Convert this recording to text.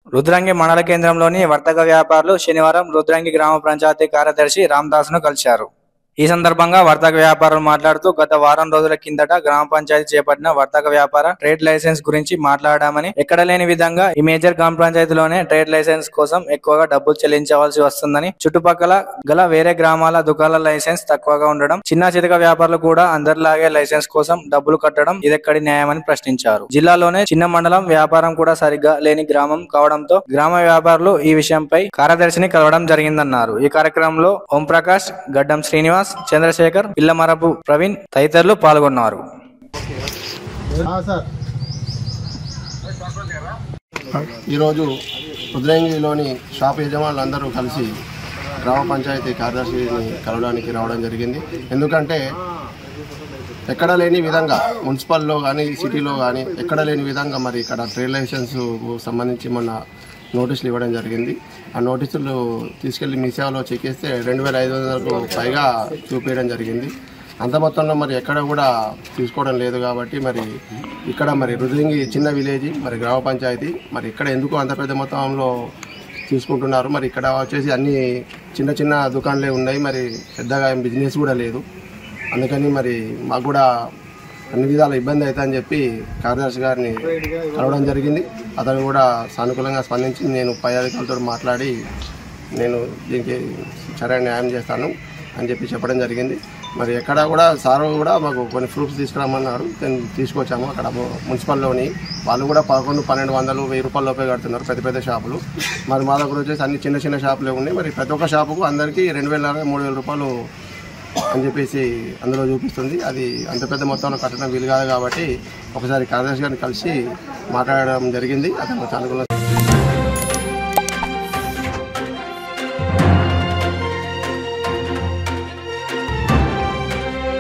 రుద్రంగి మండల కేంద్రంలోని వర్తక వ్యాపారులు శనివారం రుద్రంగి గ్రామ పంచాయతీ కార్యదర్శి రామదాస్ను కలిశారు ఈ సందర్భంగా వర్తక వ్యాపారులు మాట్లాడుతూ గత వారం రోజుల కిందట గ్రామ పంచాయతీ చేపట్టిన వర్తక వ్యాపార ట్రేడ్ లైసెన్స్ గురించి మాట్లాడామని ఎక్కడ లేని విధంగా ఈ మేజర్ గ్రామ పంచాయతీలోనే ట్రేడ్ లైసెన్స్ కోసం ఎక్కువగా డబ్బులు చెల్లించవలసి వస్తుందని చుట్టుపక్కల గల వేరే గ్రామాల దుకాణాల లైసెన్స్ తక్కువగా ఉండడం చిన్న చితక వ్యాపారులు కూడా అందరిలాగే లైసెన్స్ కోసం డబ్బులు కట్టడం ఇదెక్కడి న్యాయమని ప్రశ్నించారు జిల్లాలోనే చిన్న మండలం వ్యాపారం కూడా సరిగ్గా లేని గ్రామం కావడంతో గ్రామ వ్యాపారులు ఈ విషయంపై కార్యదర్శిని కలవడం జరిగిందన్నారు ఈ కార్యక్రమంలో ఓం ప్రకాష్ గడ్డం శ్రీనివాస్ చంద్రశేఖర్ పిల్లమరపు ప్రవీణ్ తదితరులు పాల్గొన్నారు సార్ ఈరోజు రుద్రంగిలోని షాప్ యజమానులు అందరూ కలిసి గ్రామ పంచాయతీ కార్యదర్శిని కలవడానికి రావడం జరిగింది ఎందుకంటే ఎక్కడ లేని విధంగా మున్సిపల్లో కానీ సిటీలో కానీ ఎక్కడ లేని విధంగా మరి ఇక్కడ ట్రేడ్ లైసెన్స్ సంబంధించి మొన్న నోటీసులు ఇవ్వడం జరిగింది ఆ నోటీసులు తీసుకెళ్లి మీ సేవలో చెక్ చేస్తే రెండు వేల ఐదు వందలకు పైగా చూపించడం జరిగింది అంత మొత్తంలో మరి ఎక్కడ కూడా తీసుకోవడం లేదు కాబట్టి మరి ఇక్కడ మరి రుద్రంగి చిన్న విలేజ్ మరి గ్రామ పంచాయతీ మరి ఇక్కడ ఎందుకు అంత పెద్ద మొత్తంలో తీసుకుంటున్నారు మరి ఇక్కడ వచ్చేసి అన్ని చిన్న చిన్న దుకాణాలే ఉన్నాయి మరి పెద్దగా ఏం బిజినెస్ కూడా లేదు అందుకని మరి మాకు కూడా అన్ని విధాల ఇబ్బంది అవుతుందని చెప్పి కార్యదర్శి గారిని కలవడం జరిగింది అతను కూడా సానుకూలంగా స్పందించి నేను పై అధికారులతో మాట్లాడి నేను దీనికి సరైన న్యాయం చేస్తాను అని చెప్పి చెప్పడం జరిగింది మరి ఎక్కడ కూడా సార్ కూడా మాకు కొన్ని ప్రూఫ్స్ తీసుకురామన్నారు నేను తీసుకొచ్చాము అక్కడ మున్సిపల్లోని వాళ్ళు కూడా పదకొండు పన్నెండు వందలు వెయ్యి రూపాయల లోపే కడుతున్నారు పెద్ద పెద్ద షాపులు మరి మా దగ్గర వచ్చేసి అన్ని చిన్న చిన్న షాపులే ఉన్నాయి మరి ప్రతి ఒక్క షాపుకు అందరికీ రెండు వేల మూడు వేల రూపాయలు అని చెప్పేసి అందులో చూపిస్తుంది అది అంత పెద్ద మొత్తంలో కట్టడం వీలు కాదు కాబట్టి ఒకసారి కార్యదర్శి గారిని కలిసి మాట్లాడడం జరిగింది అతను చాలా